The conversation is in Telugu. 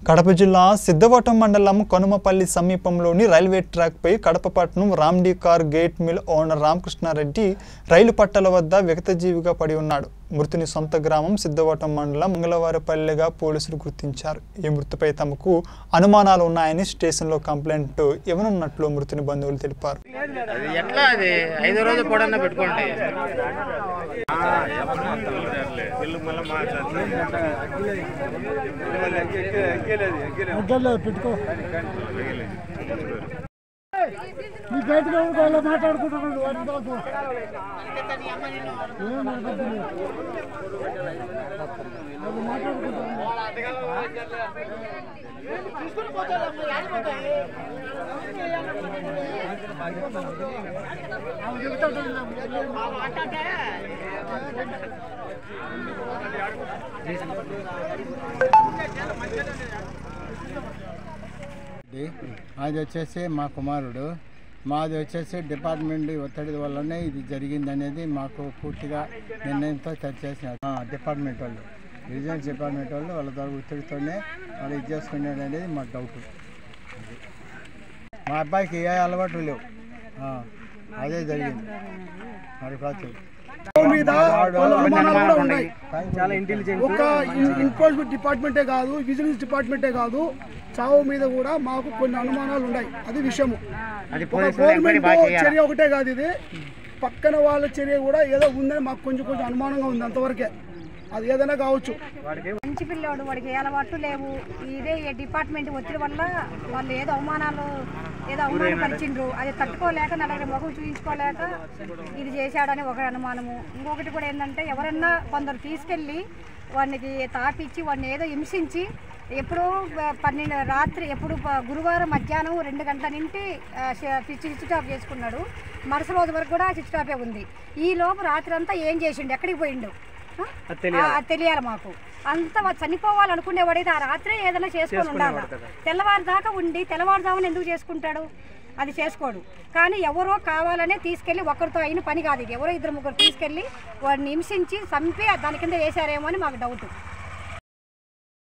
కడప జిల్లా సిద్ధవటం మండలం కొనుమపల్లి సమీపంలోని railway ట్రాక్పై కడపపట్నం రామ్డీ car gate mill owner Ramakrishna Reddy రైలు పట్టాల వద్ద విగతజీవిగా పడి ఉన్నాడు మృతుని సొంత గ్రామం సిద్ధవటం మండలం మంగళవారపల్లెగా పోలీసులు గుర్తించారు ఈ మృతిపై తమకు అనుమానాలు ఉన్నాయని స్టేషన్లో కంప్లైంట్ ఇవ్వనున్నట్లు మృతుని బంధువులు తెలిపారు అది ఎట్లా అది ఐదో రోజు పొడన్నా పెట్టుకోండి మధ్యలో పెట్టుకో నీ బయటకు వాళ్ళు మాట్లాడుకుంటున్నాడు వాడి ఇంతవరకు ఏం మాట్లాడుతున్నాడు? వాళ్ళు మాట్లాడుకుంటున్నారు ఆమె చెబుతాడు ఇది. అది వచ్చేసి మా కుమారుడు మాది వచ్చేసి డిపార్ట్మెంట్ ఒత్తిడి వల్లనే ఇది జరిగింది అనేది మాకు పూర్తిగా నిర్ణయంతో చేసిన డిపార్ట్మెంట్ వాళ్ళు విజిలెన్స్ డిపార్ట్మెంట్ వాళ్ళు వాళ్ళ ద్వారా ఒత్తిడితోనే వాళ్ళు ఇది చేసుకునేది అనేది మాకు డౌట్ అది. మా అబ్బాయికి ఏ అలవాట్లు లేవు ఆ, అదే జరిగింది మరి ప్రాచుర్యం మీద వాళ్ళ అనుమానాలు కూడా ఉన్నాయి చాలా ఇంటెలిజెంట్ ఒక ఎన్ఫోర్స్మెంట్ డిపార్ట్మెంటే కాదు విజిలెన్స్ డిపార్ట్మెంటే కాదు చావు మీద కూడా మాకు కొన్ని అనుమానాలు ఉన్నాయి అది విషయము అది ఒక పోలీసులు ఎంక్వైరీ గవర్నమెంట్ బాగా చేయాలి చర్య ఒకటే కాదు ఇది పక్కన వాళ్ళ చర్య కూడా ఏదో ఉందని మాకు కొంచెం కొంచెం అనుమానంగా ఉంది అంతవరకే అది ఏదైనా కావచ్చు మంచి పిల్లోడు వాడికి ఏ అలవాట్లు లేవు ఇదే ఈ డిపార్ట్మెంట్ ఒత్తిడి వల్ల వాళ్ళు ఏదో అవమానాలు ఏదో అవమానపరిచిండ్రు అది తట్టుకోలేక నలుగురి ముఖం చూపించుకోలేక ఇది చేశాడని ఒక అనుమానము ఇంకొకటి కూడా ఏంటంటే ఎవరన్నా కొందరు తీసుకెళ్ళి వాడికి తాపిచ్చి వాడిని ఏదో హింసించి ఎప్పుడో ప- పన్నెండు రాత్రి ఎప్పుడు ప- గురువారం మధ్యాహ్నం రెండు గంటల నుండి ఆ, ష- పిచ్చి స్విచ్ ఆఫ్ చేసుకున్నాడు మరుసటి రోజు వరకు కూడా స్విచ్ ఆఫే ఉంది ఈ లోపు రాత్రి అంతా ఏం చేసిండు ఎక్కడికి పోయిండు ఆ? ఆ, అది తెలియాలి మాకు అంత వా- చనిపోవాలనుకునేవాడైతే ఆ రాత్రే ఏదైనా చేసుకొని ఉండాలి తెల్లవారు దాకా ఉండి తెల్లవారుజామున ఎందుకు చేసుకుంటాడు అది చేసుకోడు కానీ ఎవరో కావాలనే తీసుకెళ్ళి ఒకరితో అయిన పని కాదు ఇది ఎవరో ఇద్దరు ముగ్గురు తీసుకెళ్ళి వాడిని హింసించి చంపి దాని కింద వేశారేమో అని మాకు డౌట్